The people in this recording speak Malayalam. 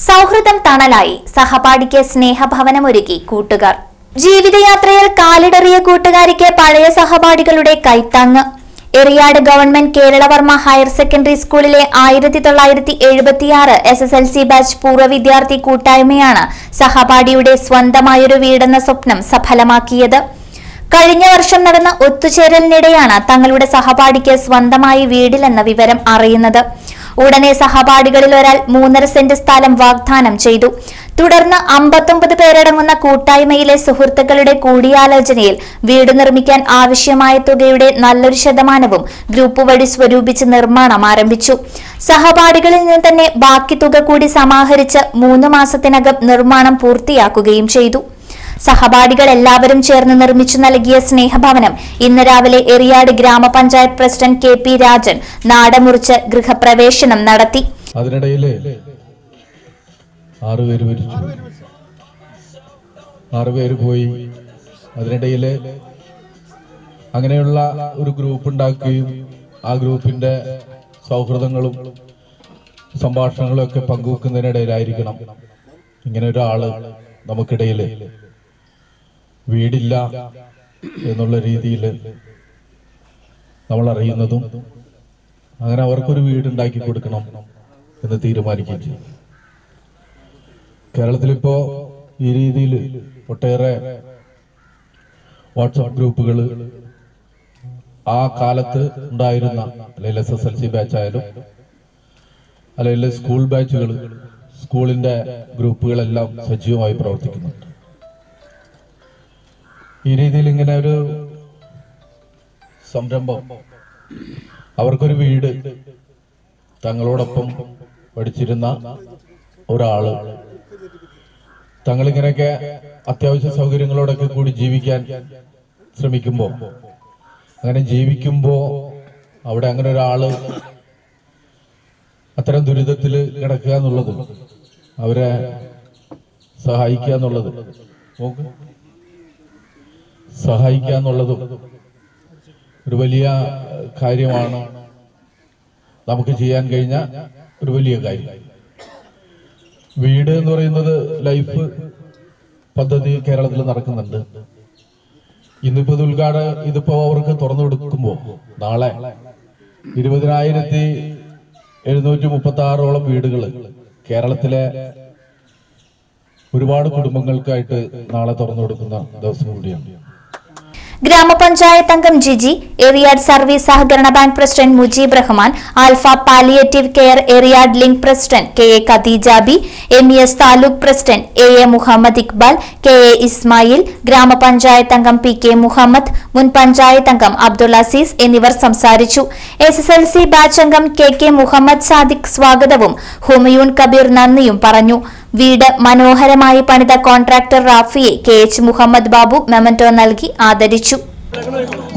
സൗഹൃദം തണലായി സഹപാഠിക്ക് സ്നേഹഭവനമൊരുക്കി കൂട്ടുകാർ ജീവിതയാത്രയിൽ കാലിടറിയ കൂട്ടുകാരിക്ക് പഴയ സഹപാഠികളുടെ കൈത്താങ്ങ് Eriyad government Keralavarma higher secondary സ്കൂളിലെ ആയിരത്തി തൊള്ളായിരത്തി എഴുപത്തിയാറ് S S L C batch പൂർവ്വ വിദ്യാർത്ഥി കൂട്ടായ്മയാണ് സഹപാഠിയുടെ സ്വന്തമായൊരു വീടെന്ന സ്വപ്നം സഫലമാക്കിയത് കഴിഞ്ഞ വർഷം നടന്ന ഒത്തുചേരലിനിടെയാണ് തങ്ങളുടെ സഹപാഠിക്ക് സ്വന്തമായി വീടില്ലെന്ന വിവരം അറിയുന്നത് ഉടനെ സഹപാഠികളിൽ ഒരാൾ മൂന്നര സെന്റ് സ്ഥലം വാഗ്ദാനം ചെയ്തു തുടർന്ന് അമ്പത്തൊമ്പത് പേരടങ്ങുന്ന കൂട്ടായ്മയിലെ സുഹൃത്തുക്കളുടെ കൂടിയാലോചനയിൽ വീട് നിർമ്മിക്കാൻ ആവശ്യമായ തുകയുടെ നല്ലൊരു ശതമാനവും ഗ്രൂപ്പ് വഴി സ്വരൂപിച്ച് നിർമ്മാണം ആരംഭിച്ചു സഹപാഠികളിൽ നിന്ന് തന്നെ ബാക്കി തുക കൂടി സമാഹരിച്ച് മൂന്ന് മാസത്തിനകം നിർമ്മാണം പൂർത്തിയാക്കുകയും ചെയ്തു സഹപാഠികൾ എല്ലാവരും ചേർന്ന് നിർമ്മിച്ചു നൽകിയ സ്നേഹഭവനം ഇന്ന് രാവിലെ എറിയാട് ഗ്രാമപഞ്ചായത്ത് പ്രസിഡന്റ് കെ പി രാജൻ നാടമുറിച്ച് ഗൃഹപ്രവേശനം നടത്തി അതിനിടയില് ആറുപേര് മരിച്ചു ആറുപേര് പോയി അതിനിടയില് അങ്ങനെയുള്ള ഒരു ഗ്രൂപ്പ് ഉണ്ടാക്കുകയും ആ ഗ്രൂപ്പിന്റെ സൗഹൃദങ്ങളും സംഭാഷണങ്ങളും ഒക്കെ പങ്കുവെക്കുന്നതിനിടയിലായിരിക്കണം ഇങ്ങനെ ഒരാള് നമുക്കിടയില് വീടില്ല എന്നുള്ള രീതിയിൽ നമ്മൾ അറിയുന്നതും അങ്ങനെ അവർക്കൊരു വീടുണ്ടാക്കി കൊടുക്കണം എന്ന് തീരുമാനിക്കുകയും ചെയ്തു കേരളത്തിലിപ്പോ ഈ രീതിയിൽ ഒട്ടേറെ വാട്സപ്പ് ഗ്രൂപ്പുകൾ ആ കാലത്ത് ഉണ്ടായിരുന്ന അല്ലെങ്കിൽ S S L C batch ആയാലും അല്ലെങ്കിൽ സ്കൂൾ ബാച്ചുകൾ സ്കൂളിന്റെ ഗ്രൂപ്പുകളെല്ലാം സജീവമായി പ്രവർത്തിക്കുന്നുണ്ട് ഈ രീതിയിൽ ഇങ്ങനെ ഒരു സംരംഭം അവർക്കൊരു വീട് തങ്ങളോടൊപ്പം പഠിച്ചിരുന്ന ഒരാള് തങ്ങളിങ്ങനെയൊക്കെ അത്യാവശ്യ സൗകര്യങ്ങളോടൊക്കെ കൂടി ജീവിക്കാൻ ശ്രമിക്കുമ്പോ അങ്ങനെ ജീവിക്കുമ്പോ അവിടെ അങ്ങനെ ഒരാള് അത്തരം ദുരിതത്തിൽ കിടക്കുക എന്നുള്ളത് അവരെ സഹായിക്കുക എന്നുള്ളത് നോക്ക് സഹായിക്കുക എന്നുള്ളതും ഒരു വലിയ ഏഹ്, കാര്യമാണ് നമുക്ക് ചെയ്യാൻ കഴിഞ്ഞ ഒരു വലിയ കാര്യം വീട് എന്ന് പറയുന്നത് ലൈഫ് പദ്ധതി കേരളത്തിൽ നടക്കുന്നുണ്ട് ഇന്നിപ്പോ ഇത് ഉദ്ഘാടനം ഇതിപ്പോ അവർക്ക് തുറന്നു കൊടുക്കുമ്പോ നാളെ ഇരുപതിനായിരത്തി എഴുന്നൂറ്റി മുപ്പത്തി ആറോളം വീടുകൾ കേരളത്തിലെ ഒരുപാട് കുടുംബങ്ങൾക്കായിട്ട് നാളെ തുറന്നു കൊടുക്കുന്ന ദിവസം കൂടിയാണ് ഗ്രാമപഞ്ചായത്ത് അംഗം ജിജി എറിയാഡ് സർവീസ് സഹകരണ bank president Mujeeb Rahman Alpha Palliative Care Eriyad link president K A Khadeejabi M E S taluk president A A Muhammad Iqbal K A Ismail ഗ്രാമപഞ്ചായത്ത് അംഗം പി കെ മുഹമ്മദ് മുൻ പഞ്ചായത്ത് അംഗം അബ്ദുൾ അസീസ് എന്നിവർ സംസാരിച്ചു S S L C batch അംഗം കെ കെ മുഹമ്മദ് സാദിഖ് സ്വാഗതവും ഹുമയൂൺ കബീർ നന്ദിയും പറഞ്ഞു വീട് മനോഹരമായി പണിത കോൺട്രാക്ടർ റാഫിയെ K H Muhammad Babu memento നൽകി ആദരിച്ചു